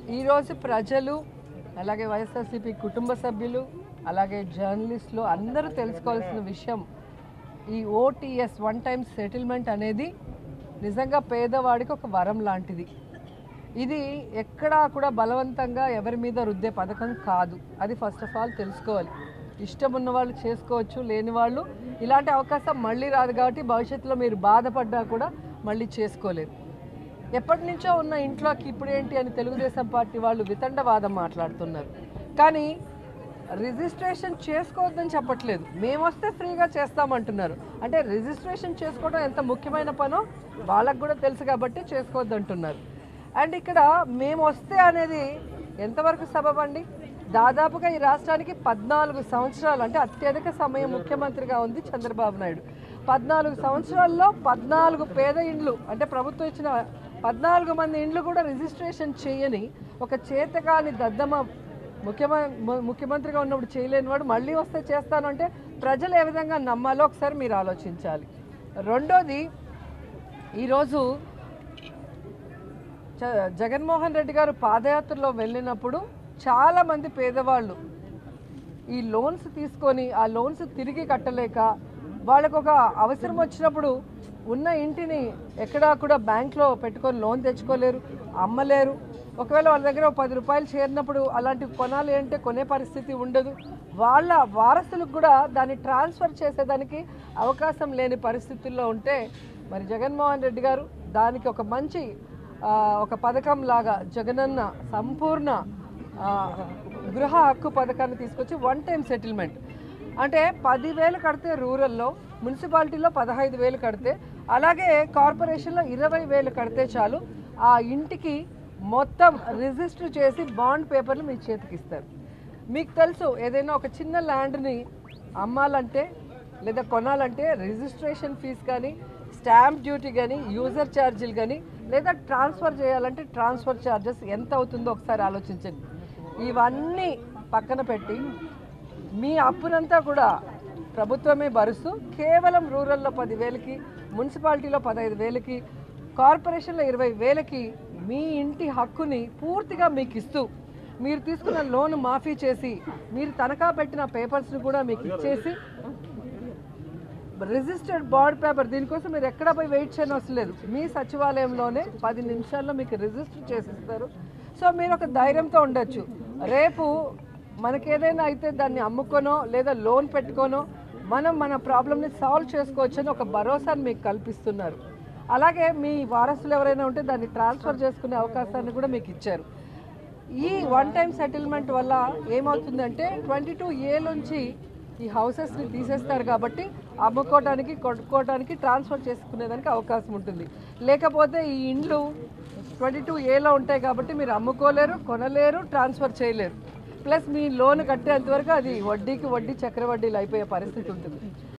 ఈరోజు ప్రజలు అలాగే వైఎస్ఆర్సీపీ కుటుంబ సభ్యులు అలాగే జర్నలిస్టులు అందరూ తెలుసుకోవాల్సిన విషయం ఈ ఓటీఎస్ వన్ టైం సెటిల్మెంట్ అనేది నిజంగా పేదవాడికి ఒక వరం లాంటిది ఇది ఎక్కడా కూడా బలవంతంగా ఎవరి మీద రుద్దే పథకం కాదు అది ఫస్ట్ ఆఫ్ ఆల్ తెలుసుకోవాలి ఇష్టం ఉన్న వాళ్ళు చేసుకోవచ్చు లేని వాళ్ళు ఇలాంటి అవకాశం మళ్ళీ రాదు కాబట్టి భవిష్యత్తులో మీరు బాధపడ్డా కూడా మళ్ళీ చేసుకోలేరు ఎప్పటి నుంచో ఉన్న ఇంట్లోకి ఇప్పుడు ఏంటి అని తెలుగుదేశం పార్టీ వాళ్ళు వితండవాదం మాట్లాడుతున్నారు కానీ రిజిస్ట్రేషన్ చేసుకోవద్దని చెప్పట్లేదు మేము వస్తే ఫ్రీగా చేస్తామంటున్నారు అంటే రిజిస్ట్రేషన్ చేసుకోవడం ఎంత ముఖ్యమైన పనో వాళ్ళకు కూడా తెలుసు కాబట్టి చేసుకోవద్దు అంటున్నారు అండ్ ఇక్కడ మేము వస్తే అనేది ఎంతవరకు సబబండి దాదాపుగా ఈ రాష్ట్రానికి పద్నాలుగు సంవత్సరాలు అంటే అత్యధిక సమయం ముఖ్యమంత్రిగా ఉంది చంద్రబాబు నాయుడు పద్నాలుగు సంవత్సరాల్లో పద్నాలుగు పేద ఇండ్లు అంటే ప్రభుత్వం ఇచ్చిన పద్నాలుగు మంది ఇండ్లు కూడా రిజిస్ట్రేషన్ చేయని ఒక చేతకాని దద్దమ్మ ముఖ్యమంత్రి ముఖ్యమంత్రిగా ఉన్నప్పుడు చేయలేని వాడు మళ్ళీ వస్తే చేస్తాను అంటే ప్రజలు ఏ విధంగా నమ్మాలో ఒకసారి మీరు ఆలోచించాలి రెండోది ఈరోజు జ- జగన్మోహన్ రెడ్డి గారు పాదయాత్రలో వెళ్ళినప్పుడు చాలామంది పేదవాళ్ళు ఈ లోన్స్ తీసుకొని ఆ లోన్స్ తిరిగి కట్టలేక వాళ్ళకు ఒక అవసరం వచ్చినప్పుడు ఉన్న ఇంటిని ఎక్కడా కూడా బ్యాంక్లో పెట్టుకొని లోన్ తెచ్చుకోలేరు అమ్మలేరు ఒకవేళ వాళ్ళ దగ్గర ఒక పది రూపాయలు చేరినప్పుడు అలాంటివి కొనాలి అంటే కొనే పరిస్థితి ఉండదు వాళ్ళ వారసులకు కూడా దాన్ని ట్రాన్స్ఫర్ చేసేదానికి అవకాశం లేని పరిస్థితుల్లో ఉంటే మరి జగన్మోహన్ రెడ్డి గారు దానికి ఒక మంచి ఆ, ఒక పథకం లాగా జగనన్న సంపూర్ణ ఆ, గృహ హక్కు పథకాన్ని తీసుకొచ్చి వన్ టైం సెటిల్మెంట్ అంటే పదివేలు కడితే రూరల్లో మున్సిపాలిటీలో పదహైదు వేలు కడితే అలాగే కార్పొరేషన్లో ఇరవై వేలు కడితే చాలు ఆ ఇంటికి మొత్తం రిజిస్టర్ చేసి బాండ్ పేపర్లు మీ చేతికి ఇస్తారు మీకు తెలుసు ఏదైనా ఒక చిన్న ల్యాండ్ని అమ్మాలంటే లేదా కొనాలంటే రిజిస్ట్రేషన్ ఫీజు కానీ స్టాంప్ డ్యూటీ కానీ యూజర్ ఛార్జీలు కానీ లేదా ట్రాన్స్ఫర్ చేయాలంటే ట్రాన్స్ఫర్ ఛార్జెస్ ఎంత అవుతుందో ఒకసారి ఆలోచించండి ఇవన్నీ పక్కన పెట్టి మీ అప్పునంతా కూడా ప్రభుత్వమే భరుస్తూ కేవలం రూరల్లో పదివేలకి మున్సిపాలిటీలో పదహైదు వేలకి కార్పొరేషన్లో ఇరవై వేలకి మీ ఇంటి హక్కుని పూర్తిగా మీకు ఇస్తూ మీరు తీసుకున్న లోన్ మాఫీ చేసి మీరు తనఖా పెట్టిన పేపర్స్ని కూడా మీకు ఇచ్చేసి రిజిస్టర్డ్ బాండ్ పేపర్ దీనికోసం మీరు ఎక్కడ పోయి వెయిట్ చేయని అవసరం లేదు మీ సచివాలయంలోనే పది నిమిషాల్లో మీకు రిజిస్టర్ చేసిస్తారు సో మీరు ఒక ధైర్యంతో ఉండొచ్చు రేపు మనకేదైనా అయితే దాన్ని అమ్ముకోనో లేదా లోన్ పెట్టుకోనో మనం మన ప్రాబ్లమ్ని సాల్వ్ చేసుకోవచ్చు అని ఒక భరోసాని మీకు కల్పిస్తున్నారు అలాగే మీ వారసులు ఎవరైనా ఉంటే దాన్ని ట్రాన్స్ఫర్ చేసుకునే అవకాశాన్ని కూడా మీకు ఇచ్చారు ఈ వన్ టైం సెటిల్మెంట్ వల్ల ఏమవుతుందంటే ట్వంటీ టూ ఏ నుంచి ఈ హౌసెస్ని తీసేస్తారు కాబట్టి అమ్ముకోవడానికి కొట్టుకోవడానికి ట్రాన్స్ఫర్ చేసుకునేదానికి అవకాశం ఉంటుంది లేకపోతే ఈ ఇండ్లు ట్వంటీ టూ ఏలో ఉంటాయి కాబట్టి మీరు అమ్ముకోలేరు కొనలేరు ట్రాన్స్ఫర్ చేయలేరు ప్లస్ మీ లోన్ కట్టేంతవరకు అది వడ్డీకి వడ్డీ చక్రవడ్డీలు అయిపోయే పరిస్థితి ఉంటుంది